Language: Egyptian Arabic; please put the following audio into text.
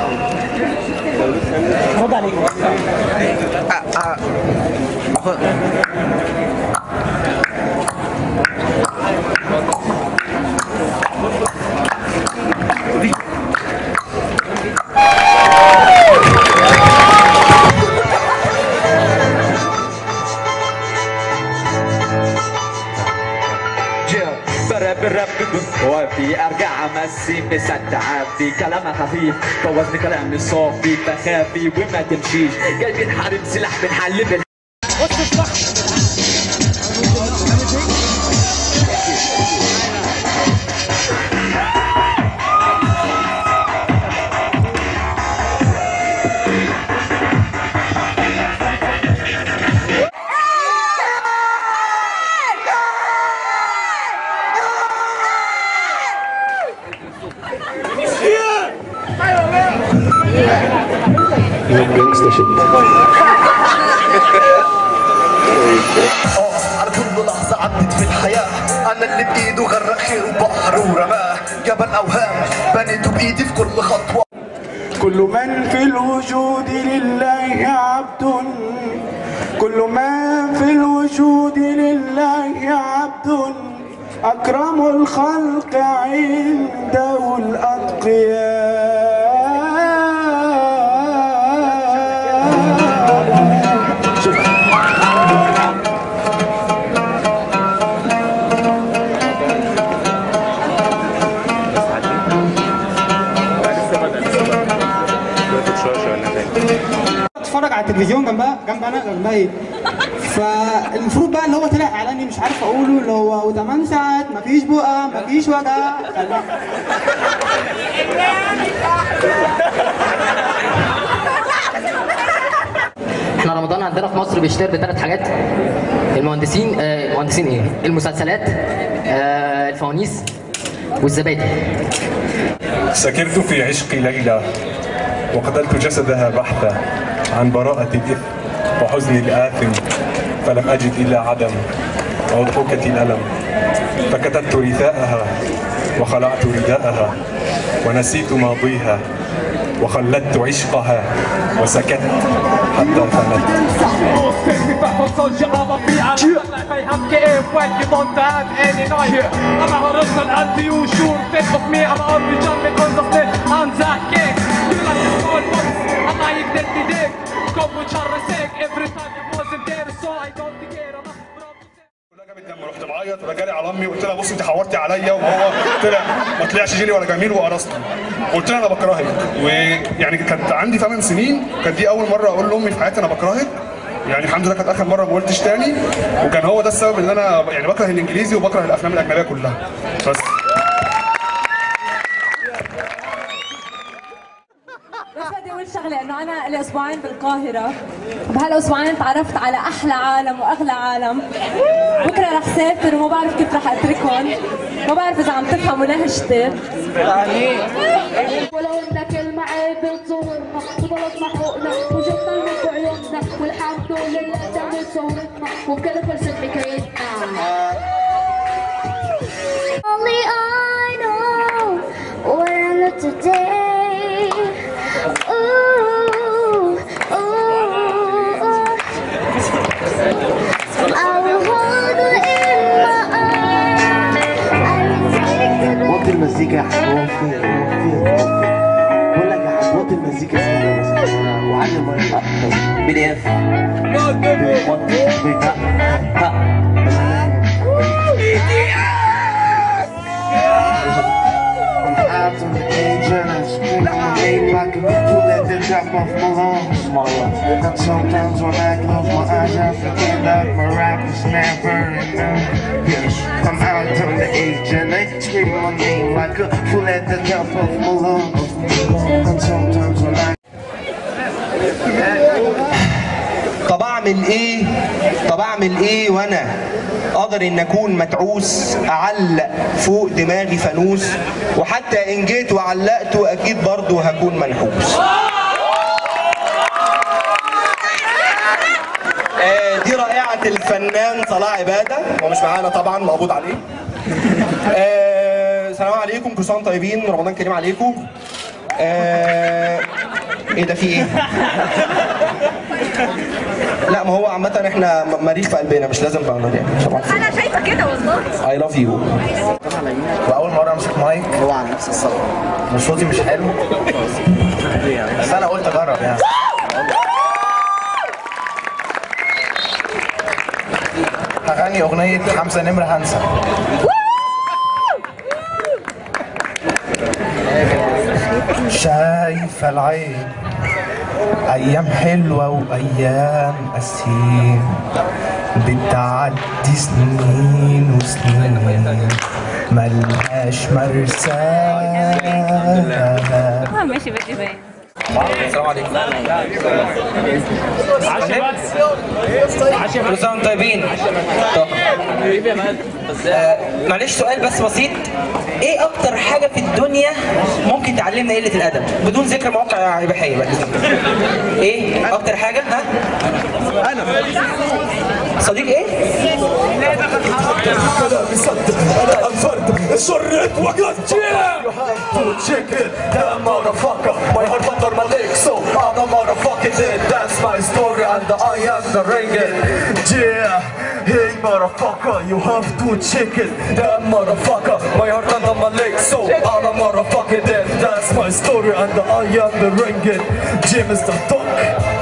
رد عليك براب الراب بدون وافي ارجع امسي مصدع في كلامها خفيف فوزني كلامي صافي بخافي وما تمشيش قلبي انحارب سلاح بنحل بال اه على كل لحظة عدت في الحياة أنا اللي بإيده غرق خير وبحر ورماه جبل أوهام بنيته بإيدي في كل خطوة كل من في الوجود لله عبد كل من في الوجود لله عبد أكرم الخلق عنده الأتقياء اتفرج على التلفزيون جنبها جنب انا جنبها ايه فالمفروض بقى اللي هو طلع اعلاني مش عارف اقوله اللي هو وثمان ساعات مفيش بقى مفيش وجع احنا رمضان عندنا في مصر بيشتهر بثلاث حاجات المهندسين آه المهندسين ايه المسلسلات آه الفوانيس والزبادي سكرت في عشق ليلى وقتلت جسدها بحثا عن براءة الإثم وحزن الآثم فلم أجد إلا عدم وضحكة الألم فكتبت رثاءها وخلعت رداءها ونسيت ماضيها وخلدت عشقها وسكت حتى فنت رحت بعيط وجالي على امي وقلت لها بص انت حورتي عليا وهو طلع ما طلعش جيلي ولا جميل وقرصني قلت لها انا بكرهك ويعني كانت عندي 8 سنين كانت دي اول مره اقول لامي في حياتي انا بكرهك يعني الحمد لله كانت اخر مره ما قلتش تاني وكان هو ده السبب ان انا يعني بكره الانجليزي وبكره الافلام الاجنبيه كلها بس بس بدي اقول شغله انه انا لي اسبوعين بالقاهره بهالاسبوعين تعرفت على احلى عالم واغلى عالم بكره رح سافر وما بعرف كيف رح اتركهم ما بعرف اذا عم تفهموا نهجتي ولو انت كلمة عيب بتصورنا وغلط محقوقنا وجبنا الموت بعيوننا والحمد لله تعمل صورتنا وبكذا خلصت حكايتنا Only I know where I live today. Ooh, ooh, ooh. I will hold you in my arms. I will take the وطي المزيكا يا حبيبي وطي وطي وطي بقول لك يا حبيبي وطي المزيكا سنة مثلا وعلي المايك بي دي اف وطي بي- ها ها I'm out on the age and I'm screaming on the eight pocket Pull that the drop off my lungs And sometimes when I close my eyes I forget that my rap is never enough Yes, I'm out on the age and I scream my name like a fool at the top of my lungs And sometimes when I طب اعمل ايه طب اعمل ايه وانا اقدر ان اكون متعوس اعلق فوق دماغي فانوس وحتى ان جيت وعلقته اكيد برضه هكون منحوس آه، دي رائعة الفنان صلاح عبادة هو مش معانا طبعا مقبوض عليه آه، السلام عليكم كل سنة وانتم طيبين رمضان كريم عليكم آه، ايه ده في ايه؟ لا ما هو عامة احنا م- مريخ في قلبنا مش لازم بقى يعني طبعا انا شايفه كده والله اي لاف يو واول مره امسك مايك هو على نفس الصوت وصوتي مش حلو بس انا قلت اجرب يعني هغني اغنيه حمزه نمره هنسى شايفه العين ايام حلوه وايام قاسيه بتعدي سنين وسنين ملهاش مرسى اه ماشي بدي باين السلام عليكم كل سنه وانتم طيبين طب. آه، معلش سؤال بس بسيط ايه اكتر حاجه في الدنيا ممكن تعلمنا قله الادب بدون ذكر مواقع اباحيه بقى ايه اكتر حاجه ها انا صديق ايه كلامي صدق انا انفرد الشريط وقت You have to check it that motherfucker My heart under my leg so I'm a motherfucking dead That's my story and I am the ringing Yeah Hey motherfucker you have to check it that motherfucker My heart under my leg so I'm a motherfucking dead That's my story and I am the ringing Jim is the dog